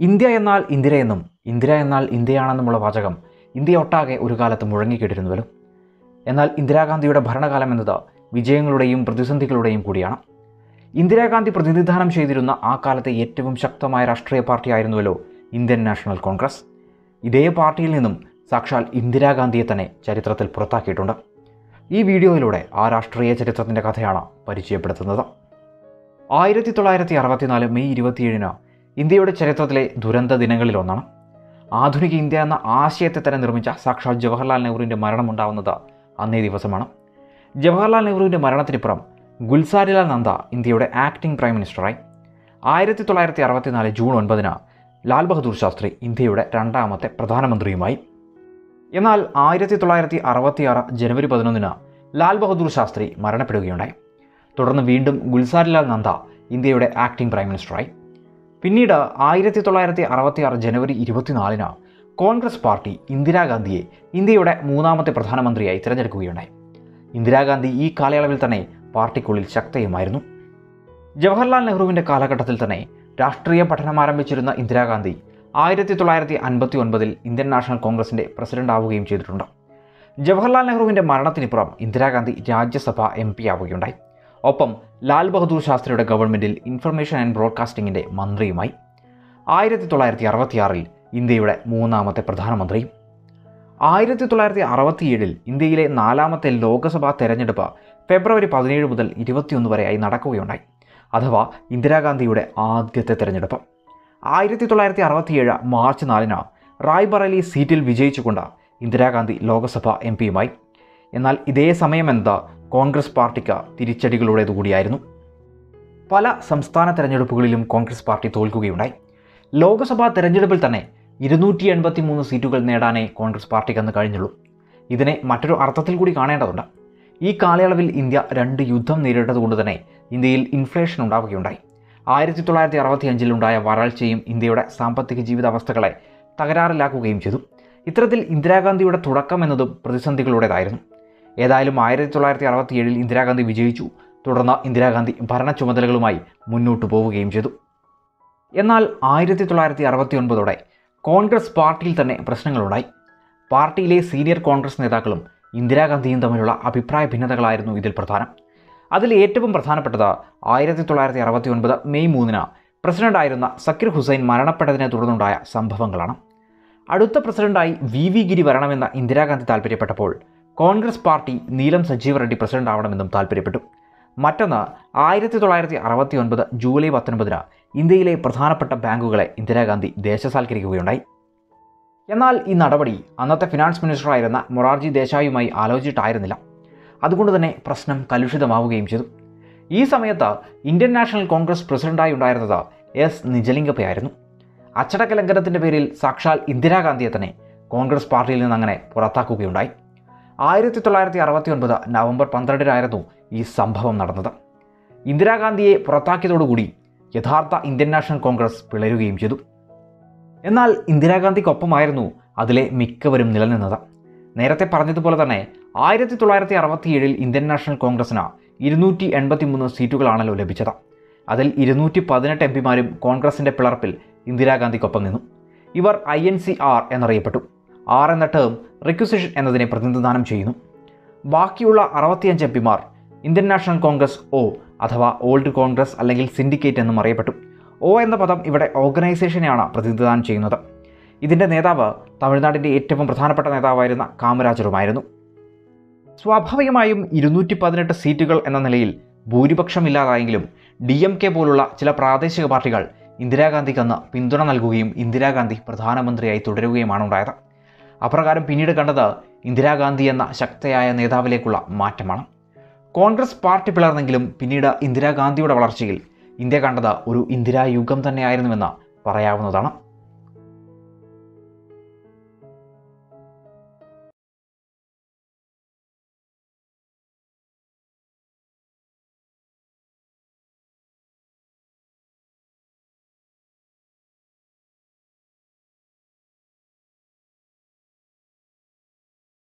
India എന്നാൽ ഇന്ദിരയെന്നും ഇന്ദിര എന്നാൽ ഇന്ത്യയാണെന്നുമുള്ള വാചകം ഇന്ത്യ ഒട്ടാകെ ഒരു കാലത്ത് മുഴങ്ങിക്കേട്ടിരുന്നുവല്ലോ എന്നാൽ ഇന്ദിരാഗാന്ധിയുടെ ഭരണകാലം എന്നത് വിജയങ്ങളുടെയും പ്രതിസന്ധികളുടെയും കൂടിയാണ് ഇന്ദിരാഗാന്ധി പ്രതിനിധാനം ചെയ്തിരുന്ന ആ കാലത്തെ ഏറ്റവും ശക്തമായ രാഷ്ട്രീയ പാർട്ടിയായിരുന്നുവല്ലോ ഇന്ത്യൻ നാഷണൽ കോൺഗ്രസ് ഇതേ പാർട്ടിയിൽ നിന്നും സാക്ഷാൽ ഇന്ദിരാഗാന്ധിയെ തന്നെ ചരിത്രത്തിൽ പുറത്താക്കിയിട്ടുണ്ട് ഈ വീഡിയോയിലൂടെ ആ രാഷ്ട്രീയ ചരിത്രത്തിൻ്റെ കഥയാണ് പരിചയപ്പെടുത്തുന്നത് ആയിരത്തി തൊള്ളായിരത്തി അറുപത്തിനാല് മെയ് ഇരുപത്തിയേഴിന് ഇന്ത്യയുടെ ചരിത്രത്തിലെ ദുരന്ത ദിനങ്ങളിലൊന്നാണ് ആധുനിക ഇന്ത്യ എന്ന ആശയത്തെ തന്നെ നിർമ്മിച്ച സാക്ഷാൽ ജവഹർലാൽ നെഹ്റുവിൻ്റെ മരണമുണ്ടാവുന്നത് അന്നേ ദിവസമാണ് ജവഹർലാൽ നെഹ്റുവിൻ്റെ മരണത്തിനിപ്പുറം ഗുൽസാരിലാൽ നന്ദ ഇന്ത്യയുടെ ആക്ടിംഗ് പ്രൈം മിനിസ്റ്ററായി ആയിരത്തി തൊള്ളായിരത്തി അറുപത്തിനാല് ജൂൺ ഒൻപതിന് ലാൽ ബഹദൂർ ശാസ്ത്രി ഇന്ത്യയുടെ രണ്ടാമത്തെ പ്രധാനമന്ത്രിയുമായി എന്നാൽ ആയിരത്തി തൊള്ളായിരത്തി അറുപത്തിയാറ് ജനുവരി പതിനൊന്നിന് ലാൽ ബഹദൂർ ശാസ്ത്രി മരണപ്പെടുകയുണ്ടായി തുടർന്ന് വീണ്ടും ഗുൽസാരിലാൽ നന്ദ ഇന്ത്യയുടെ ആക്ടിംഗ് പ്രൈം മിനിസ്റ്ററായി പിന്നീട് ആയിരത്തി തൊള്ളായിരത്തി അറുപത്തിയാറ് ജനുവരി ഇരുപത്തിനാലിന് കോൺഗ്രസ് പാർട്ടി ഇന്ദിരാഗാന്ധിയെ ഇന്ത്യയുടെ മൂന്നാമത്തെ പ്രധാനമന്ത്രിയായി തിരഞ്ഞെടുക്കുകയുണ്ടായി ഇന്ദിരാഗാന്ധി ഈ കാലയളവിൽ തന്നെ പാർട്ടിക്കുള്ളിൽ ശക്തയുമായിരുന്നു ജവഹർലാൽ നെഹ്റുവിൻ്റെ കാലഘട്ടത്തിൽ തന്നെ രാഷ്ട്രീയ പഠനം ആരംഭിച്ചിരുന്ന ഇന്ദിരാഗാന്ധി ആയിരത്തി തൊള്ളായിരത്തി അൻപത്തി ഒൻപതിൽ ഇന്ത്യൻ നാഷണൽ കോൺഗ്രസിൻ്റെ പ്രസിഡന്റ് ആവുകയും ചെയ്തിട്ടുണ്ട് ജവഹർലാൽ നെഹ്റുവിൻ്റെ മരണത്തിനിപ്പുറം ഇന്ദിരാഗാന്ധി രാജ്യസഭ എം പി ആവുകയുണ്ടായി ഒപ്പം ലാൽ ബഹദൂർ ശാസ്ത്രിയുടെ ഗവൺമെൻറ്റിൽ ഇൻഫർമേഷൻ ആൻഡ് ബ്രോഡ്കാസ്റ്റിംഗിൻ്റെ മന്ത്രിയുമായി ആയിരത്തി തൊള്ളായിരത്തി അറുപത്തിയാറിൽ ഇന്ത്യയുടെ മൂന്നാമത്തെ പ്രധാനമന്ത്രിയും ആയിരത്തി തൊള്ളായിരത്തി അറുപത്തിയേഴിൽ ഇന്ത്യയിലെ നാലാമത്തെ ലോക്സഭാ തെരഞ്ഞെടുപ്പ് ഫെബ്രുവരി പതിനേഴ് മുതൽ ഇരുപത്തിയൊന്ന് വരെയായി നടക്കുകയുണ്ടായി അഥവാ ഇന്ദിരാഗാന്ധിയുടെ ആദ്യത്തെ തെരഞ്ഞെടുപ്പ് ആയിരത്തി തൊള്ളായിരത്തി അറുപത്തിയേഴ് മാർച്ച് നാലിന് റായ്ബറേലി സീറ്റിൽ വിജയിച്ചുകൊണ്ട് ഇന്ദിരാഗാന്ധി ലോക്സഭ എം പിയുമായി എന്നാൽ ഇതേ സമയമെന്നത് കോൺഗ്രസ് പാർട്ടിക്ക് തിരിച്ചടികളുടേതുകൂടിയായിരുന്നു പല സംസ്ഥാന തെരഞ്ഞെടുപ്പുകളിലും കോൺഗ്രസ് പാർട്ടി തോൽക്കുകയുണ്ടായി ലോക്സഭാ തെരഞ്ഞെടുപ്പിൽ തന്നെ ഇരുന്നൂറ്റി എൺപത്തി മൂന്ന് സീറ്റുകൾ നേടാനേ കോൺഗ്രസ് പാർട്ടിക്ക് അന്ന് കഴിഞ്ഞുള്ളൂ ഇതിനെ മറ്റൊരു അർത്ഥത്തിൽ കൂടി കാണേണ്ടതുണ്ട് ഈ കാലയളവിൽ ഇന്ത്യ രണ്ട് യുദ്ധം നേരിട്ടതുകൊണ്ട് തന്നെ ഇന്ത്യയിൽ ഇൻഫ്ലേഷൻ ഉണ്ടാവുകയുണ്ടായി ആയിരത്തി തൊള്ളായിരത്തി അറുപത്തി അഞ്ചിലുണ്ടായ വരൾച്ചയും ഇന്ത്യയുടെ സാമ്പത്തിക ജീവിതാവസ്ഥകളെ തകരാറിലാക്കുകയും ചെയ്തു ഇത്തരത്തിൽ ഇന്ദിരാഗാന്ധിയുടെ തുടക്കം എന്നതും പ്രതിസന്ധികളുടേതായിരുന്നു ഏതായാലും ആയിരത്തി തൊള്ളായിരത്തി അറുപത്തിയേഴിൽ ഇന്ദിരാഗാന്ധി വിജയിച്ചു തുടർന്ന് ഇന്ദിരാഗാന്ധി ഭരണ ചുമതലകളുമായി മുന്നോട്ട് പോവുകയും ചെയ്തു എന്നാൽ ആയിരത്തി തൊള്ളായിരത്തി അറുപത്തി ഒൻപതോടെ കോൺഗ്രസ് പാർട്ടിയിൽ തന്നെ പ്രശ്നങ്ങളുണ്ടായി പാർട്ടിയിലെ സീനിയർ കോൺഗ്രസ് നേതാക്കളും ഇന്ദിരാഗാന്ധിയും തമ്മിലുള്ള അഭിപ്രായ ഭിന്നതകളായിരുന്നു ഇതിൽ പ്രധാനം അതിൽ ഏറ്റവും പ്രധാനപ്പെട്ടത് ആയിരത്തി തൊള്ളായിരത്തി അറുപത്തി ഒൻപത് മെയ് മൂന്നിന് പ്രസിഡന്റായിരുന്ന സക്കിർ ഹുസൈൻ മരണപ്പെട്ടതിനെ തുടർന്നുണ്ടായ സംഭവങ്ങളാണ് അടുത്ത പ്രസിഡന്റായി വി വി ഗിരി വരണമെന്ന ഇന്ദിരാഗാന്ധി താൽപ്പര്യപ്പെട്ടപ്പോൾ കോൺഗ്രസ് പാർട്ടി നീലം സജീവ റെഡ്ഡി പ്രസിഡന്റ് ആവണമെന്നും താൽപ്പര്യപ്പെട്ടു മറ്റൊന്ന് ആയിരത്തി തൊള്ളായിരത്തി അറുപത്തി ഒൻപത് ജൂലൈ പത്തൊൻപതിന് ഇന്ത്യയിലെ പ്രധാനപ്പെട്ട ബാങ്കുകളെ ഇന്ദിരാഗാന്ധി ദേശസാൽക്കരിക്കുകയുണ്ടായി എന്നാൽ ഈ നടപടി അന്നത്തെ ഫിനാൻസ് മിനിസ്റ്ററായിരുന്ന മൊറാർജി ദേശായിയുമായി ആലോചിച്ചിട്ടായിരുന്നില്ല അതുകൊണ്ട് തന്നെ പ്രശ്നം കലുഷിതമാവുകയും ചെയ്തു ഈ സമയത്ത് ഇന്ത്യൻ നാഷണൽ കോൺഗ്രസ് പ്രസിഡന്റായി ഉണ്ടായിരുന്നത് എസ് നിജലിംഗപ്പയായിരുന്നു അച്ചടക്ക ലംഘനത്തിൻ്റെ പേരിൽ സാക്ഷാൽ ഇന്ദിരാഗാന്ധിയെ തന്നെ കോൺഗ്രസ് പാർട്ടിയിൽ നിന്ന് അങ്ങനെ പുറത്താക്കുകയുണ്ടായി ആയിരത്തി തൊള്ളായിരത്തി അറുപത്തി ഒൻപത് നവംബർ പന്ത്രണ്ടിനായിരുന്നു ഈ സംഭവം നടന്നത് ഇന്ദിരാഗാന്ധിയെ പുറത്താക്കിയതോടുകൂടി യഥാർത്ഥ ഇന്ത്യൻ നാഷണൽ കോൺഗ്രസ് പിളരുകയും ചെയ്തു എന്നാൽ ഇന്ദിരാഗാന്ധിക്കൊപ്പമായിരുന്നു അതിലെ മിക്കവരും നിലനിന്നത് നേരത്തെ പറഞ്ഞതുപോലെ തന്നെ ആയിരത്തി തൊള്ളായിരത്തി അറുപത്തിയേഴിൽ ഇന്ത്യൻ നാഷണൽ കോൺഗ്രസിന് ഇരുന്നൂറ്റി എൺപത്തി മൂന്ന് സീറ്റുകളാണല്ലോ ലഭിച്ചത് അതിൽ ഇരുന്നൂറ്റി പതിനെട്ട് എം പിമാരും കോൺഗ്രസിൻ്റെ പിളർപ്പിൽ ഇന്ദിരാഗാന്ധിക്കൊപ്പം നിന്നു ഇവർ ഐ എൻ സി ആർ എന്നറിയപ്പെട്ടു ആർ എന്ന ടേം റിക്വസിഷൻ എന്നതിനെ പ്രതിനിധാനം ചെയ്യുന്നു ബാക്കിയുള്ള അറുപത്തിയഞ്ച് എം പിമാർ ഇന്ത്യൻ നാഷണൽ കോൺഗ്രസ് ഒ അഥവാ ഓൾഡ് കോൺഗ്രസ് അല്ലെങ്കിൽ സിൻഡിക്കേറ്റ് എന്നും അറിയപ്പെട്ടു ഒ എന്ന പദം ഇവിടെ ഓർഗനൈസേഷനെയാണ് പ്രതിനിധാനം ചെയ്യുന്നത് ഇതിൻ്റെ നേതാവ് തമിഴ്നാടിൻ്റെ ഏറ്റവും പ്രധാനപ്പെട്ട നേതാവായിരുന്ന കാമരാജറുമായിരുന്നു സ്വാഭാവികമായും ഇരുന്നൂറ്റി പതിനെട്ട് സീറ്റുകൾ എന്ന നിലയിൽ ഭൂരിപക്ഷമില്ലാതായെങ്കിലും ഡി എം കെ പോലുള്ള ചില പ്രാദേശിക പാർട്ടികൾ ഇന്ദിരാഗാന്ധിക്ക് അന്ന് പിന്തുണ നൽകുകയും ഇന്ദിരാഗാന്ധി പ്രധാനമന്ത്രിയായി തുടരുകയുമാണ് ഉണ്ടായത് അപ്രകാരം പിന്നീട് കണ്ടത് ഇന്ദിരാഗാന്ധി എന്ന ശക്തയായ നേതാവിലേക്കുള്ള മാറ്റമാണ് കോൺഗ്രസ് പാർട്ടി പിളർന്നെങ്കിലും പിന്നീട് ഇന്ദിരാഗാന്ധിയുടെ വളർച്ചയിൽ ഇന്ത്യ കണ്ടത് ഒരു ഇന്ദിരായുഗം തന്നെയായിരുന്നുവെന്ന് പറയാവുന്നതാണ്